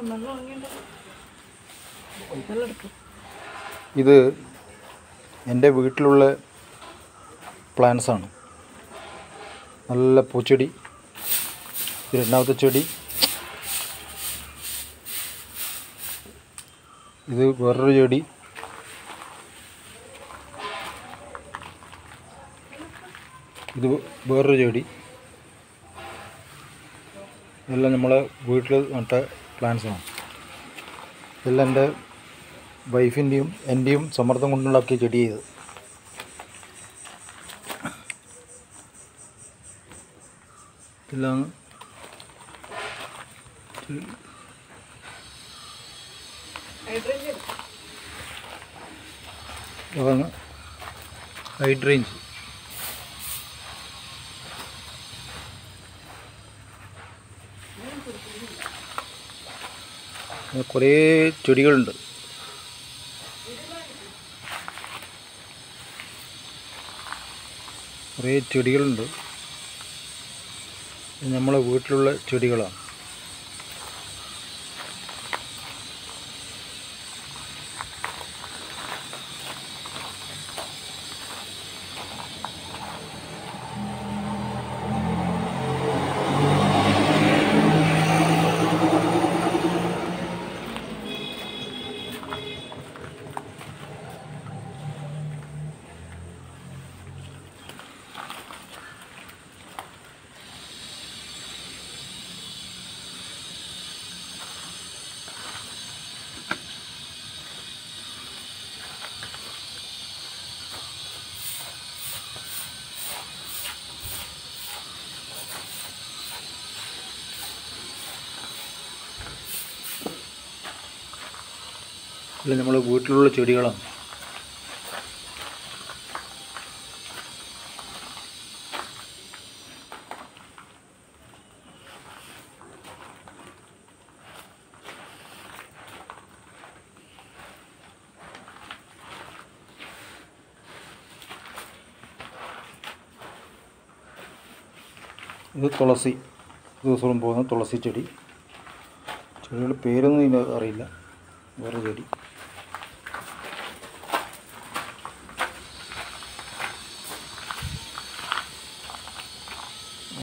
നല്ല ഭംഗിയുണ്ട് ഇതെല്ലാം എടുക്കും ഇത് എൻ്റെ വീട്ടിലുള്ള plants ആണ് നല്ല പൂച്ചെടി ഇത് രണ്ടാമത്തെ ചെടി ഇത് വേറൊരു ചെടി ഇത് വേറൊരു ചെടി ഇതെല്ലാം നമ്മളെ വീട്ടിൽ നട്ട plants ആണ് ഇതെല്ലാം എൻ്റെ വൈഫിൻ്റെയും എൻ്റെയും സമ്മർദ്ദം കൊണ്ടുണ്ടാക്കിയ ചെടി ഇത് ഇതാണ് ഹൈഡ്രേഞ്ച് അതാണ് ഹൈഡ്രേഞ്ച് അങ്ങനെ കുറേ ചെടികളുണ്ട് കുറേ ചെടികളുണ്ട് ഇത് നമ്മളെ വീട്ടിലുള്ള ചെടികളാണ് ഇത് നമ്മളെ വീട്ടിലുള്ള ചെടികളാണ് ഇത് തുളസി ദിവസവും പോകുന്ന തുളസി ചെടി ചെടികളുടെ പേരൊന്നും ഇതിന് അറിയില്ല വേറെ ചെടി